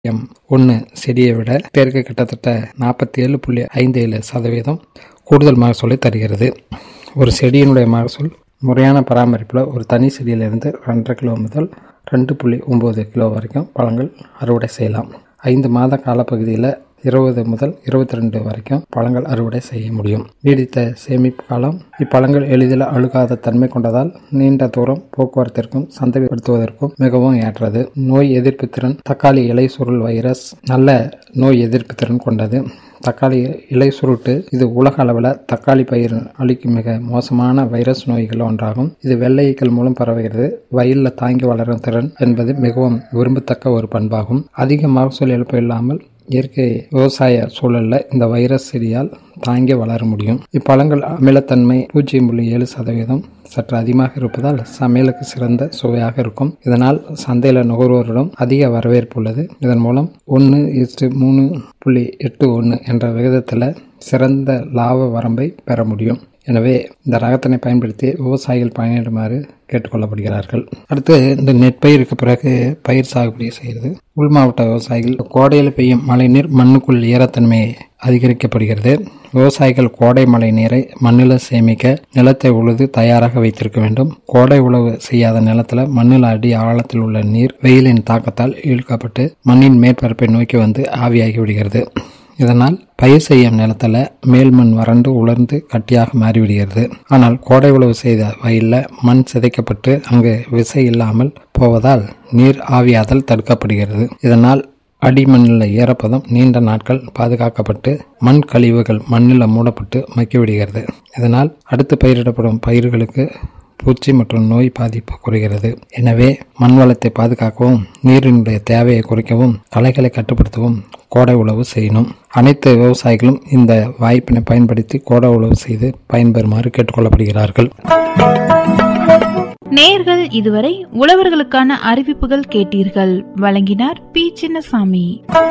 M ஒன்று செடியை விட பேருக்கு கிட்டத்தட்ட நாற்பத்தி ஏழு புள்ளி ஐந்து ஏழு சதவீதம் கூடுதல் மகசூலை தருகிறது ஒரு செடியினுடைய மகசூல் முறையான பராமரிப்பில் ஒரு தனி செடியிலிருந்து ரெண்டரை கிலோ முதல் ரெண்டு புள்ளி ஒம்பது கிலோ வரைக்கும் பழங்கள் அறுவடை செய்யலாம் ஐந்து மாத காலப்பகுதியில் இருபது முதல் இருபத்தி ரெண்டு வரைக்கும் பழங்கள் அறுவடை செய்ய முடியும் நீடித்த சேமிப்பு காலம் இப்பழங்கள் எளிதில் அழுகாத தன்மை கொண்டதால் நீண்ட தூரம் போக்குவரத்திற்கும் சந்தைப்படுத்துவதற்கும் மிகவும் ஏற்றது நோய் எதிர்ப்பு திறன் தக்காளி இலை சுருள் வைரஸ் நல்ல நோய் எதிர்ப்பு திறன் கொண்டது தக்காளி இலை சுருட்டு இது உலக அளவில் தக்காளி பயிர் அளிக்கும் மிக மோசமான வைரஸ் நோய்கள் ஒன்றாகும் இது வெள்ளையீக்கள் மூலம் பரவுகிறது வயலில் தாங்கி வளரும் திறன் என்பது மிகவும் விரும்பத்தக்க ஒரு பண்பாகும் அதிக மகசூல் இழப்பு இல்லாமல் இயற்கை விவசாய சூழலில் இந்த வைரஸ் செடியால் தாங்கி வளர முடியும் இப்பழங்கள் அமிலத்தன்மை பூஜ்ஜியம் புள்ளி ஏழு சதவீதம் சற்று அதிகமாக இருப்பதால் சமையலுக்கு சிறந்த சுவையாக இருக்கும் இதனால் சந்தையில் நுகர்வோரிடம் அதிக வரவேற்பு உள்ளது இதன் மூலம் ஒன்று இஸ்டு மூணு புள்ளி எட்டு ஒன்று என்ற விகிதத்தில் சிறந்த லாப வரம்பை பெற முடியும் எனவே இந்த ரகத்தினை பயன்படுத்தி விவசாயிகள் பயனிடுமாறு கேட்டுக்கொள்ளப்படுகிறார்கள் அடுத்து இந்த நெற்பயிருக்கு பிறகு பயிர் சாகுபடி செய்கிறது உள் மாவட்ட விவசாயிகள் கோடையில் பெய்யும் மழைநீர் மண்ணுக்குள் ஈரத்தன்மையை அதிகரிக்கப்படுகிறது விவசாயிகள் கோடை மழை நீரை மண்ணில் சேமிக்க நிலத்தை உழுது தயாராக வைத்திருக்க வேண்டும் கோடை உழவு செய்யாத நிலத்தில் மண்ணில் அடி ஆழத்தில் உள்ள நீர் வெயிலின் தாக்கத்தால் இழுக்கப்பட்டு மண்ணின் மேற்பரப்பை நோக்கி வந்து ஆவியாகி விடுகிறது இதனால் பயிர் செய்யும் நிலத்தில் மேல் மண் வறண்டு உலர்ந்து கட்டியாக மாறிவிடுகிறது ஆனால் கோடை உழவு செய்த வயலில் மண் சிதைக்கப்பட்டு அங்கு விசை இல்லாமல் போவதால் நீர் ஆவியாதல் தடுக்கப்படுகிறது இதனால் அடிமண்ணில் ஈரப்பதம் நீண்ட நாட்கள் பாதுகாக்கப்பட்டு மண் கழிவுகள் மண்ணில் மூடப்பட்டு மக்கிவிடுகிறது இதனால் அடுத்து பயிரிடப்படும் பயிர்களுக்கு பூச்சி மற்றும் நோய் பாதிப்பு குறைகிறது எனவே மண் வளத்தை பாதுகாக்கவும் நீரினுடைய தேவையை குறைக்கவும் களைகளை கட்டுப்படுத்தவும் கோடை உழவு செய்யணும் அனைத்து விவசாயிகளும் இந்த வாய்ப்பினை பயன்படுத்தி கோடை உழவு செய்து பயன்பெறுமாறு கேட்டுக்கொள்ளப்படுகிறார்கள் நேர்கள் இதுவரை உழவர்களுக்கான அறிவிப்புகள் கேட்டீர்கள் வழங்கினார் பி சின்னசாமி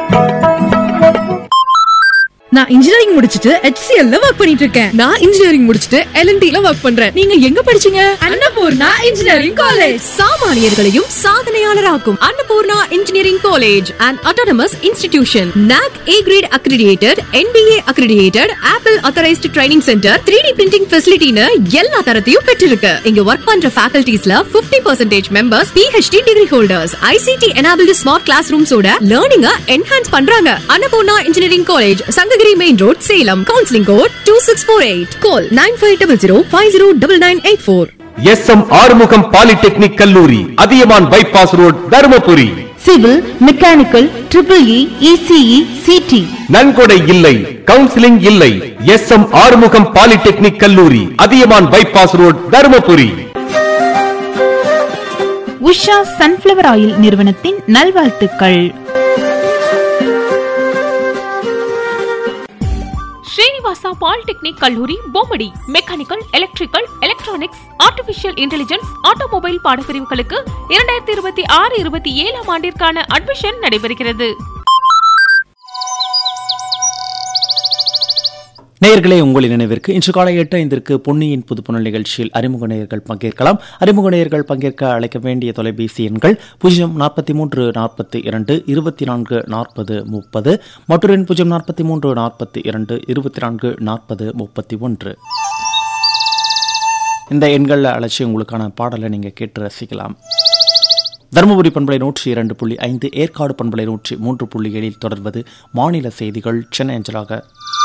நான் இன்ஜினியரிங் முடிச்சிட்டு HCL ல ஒர்க் பண்ணிட்டு இருக்கேன் நான் இன்ஜினியரிங் முடிச்சிட்டு எல்என்டி ல ஒர்க் பண்றேன் நீங்க எங்க படிச்சீங்க அன்னபூர்ணா இன்ஜினியரிங் காலேஜ் சாமானியர்களையும் சாதனையாளராக்கும் Annapoorna engineering college and autonomous institution NAC A grade accredited NBA accredited Apple authorised training centre three D printing ஃபெசிலிட்டின்னு எல்லா தரத்தையும் பெற்றிருக்கு இங்க ஒர்க் பண்ற ஃபேக்கல்டிஸ்ல 50% percentage members PhD degree holders ICT enabled smart class ரூம்ஸோட லேர்னிங்க என்ஹான்ஸ் பண்றாங்க Annapoorna engineering college Sankagiri main road Salem counselling code two six four eight call nine five double zero five zero double nine eight four S M Arumugam polytechnic கல்லூரி Athiyaman bypass road Dharmapuri civil mechanical triple E ECE CT நன்கொடை இல்லை counselling இல்லை S M Arumugam polytechnic கல்லூரி Athiyaman bypass road Dharmapuri Usha sunflower oil நிறுவனத்தின் நல்வாழ்த்துக்கள் Srinivasa polytechnic கல்லூரி Bommidi mechanical electrical electronics artificial intelligence automobile பாடப்பிரிவுகளுக்கு இரண்டாயிரத்தி இருபத்தி ஆறு இருபத்தி ஏழாம் ஆண்டிற்கான அட்மிஷன் நடைபெறுகிறது நேயர்களே உங்களின் நினைவிற்கு இன்று காலை எட்டு ஐந்திற்கு பொன்னியின் புதுப்புணல் நிகழ்ச்சியில் அறிமுக நேயர்கள் பங்கேற்கலாம் அறிமுக நேயர்கள் பங்கேற்க அழைக்க வேண்டிய தொலைபேசி எண்கள் பூஜ்ஜியம் நாற்பத்தி மூன்று நாற்பத்தி இரண்டு இருபத்தி நான்கு நாற்பது முப்பது மற்றொரு எண் பூஜ்ஜியம் நாற்பத்தி மூன்று நாற்பத்தி இரண்டு இருபத்தி நான்கு நாற்பது முப்பத்தி ஒன்று இந்த எண்களில் அழைச்சி உங்களுக்கான பாடலை நீங்கள் கேட்டு ரசிக்கலாம் தருமபுரி பண்பலை நூற்றி இரண்டு புள்ளி ஐந்து ஏற்காடு பண்பலை நூற்றி மூன்று புள்ளி ஏழில் தொடர்வது மாநில செய்திகள் சென்னை அஞ்சலாக